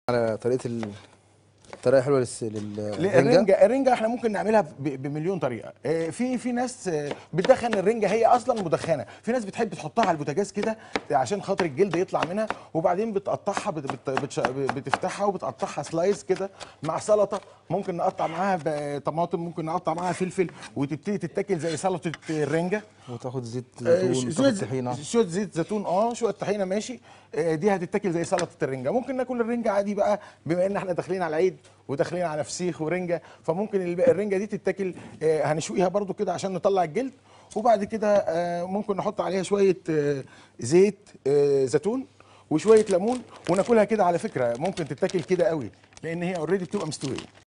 على طريقه ال... طريقه حلوه للس... لا، للرنجه الرنجه الرنجه احنا ممكن نعملها ب- بمليون طريقه آه، في في ناس آه، بتدخن الرنجه هي اصلا مدخنه في ناس بتحب تحطها على البوتاجاز كده عشان خاطر الجلد يطلع منها وبعدين بتقطعها بت بت بتش- بتفتحها وبتقطعها سلايس كده مع سلطه ممكن نقطع معاها ب- طماطم ممكن نقطع معاها فلفل وتبتدي تتاكل زي سلطه الرنجه وتاخد زيت آه، زيتون شويه وتاخد طحينه شويه زيت زيتون اه شويه طحينه ماشي آه، دي هتتاكل زي سلطه الرنجه ممكن ناكل الرنجه عادي بقى بما ان احنا داخلين على العيد وداخلين على فسيخ ورنجه فممكن الب- الرنجه دي تتاكل آه، هنشويها برضو كده عشان نطلع الجلد وبعد كده آه، ممكن نحط عليها شويه آه، زيت آه، زيتون وشويه ليمون وناكلها كده على فكره ممكن تتاكل كده قوي لان هي اوريدي بتبقى مستويه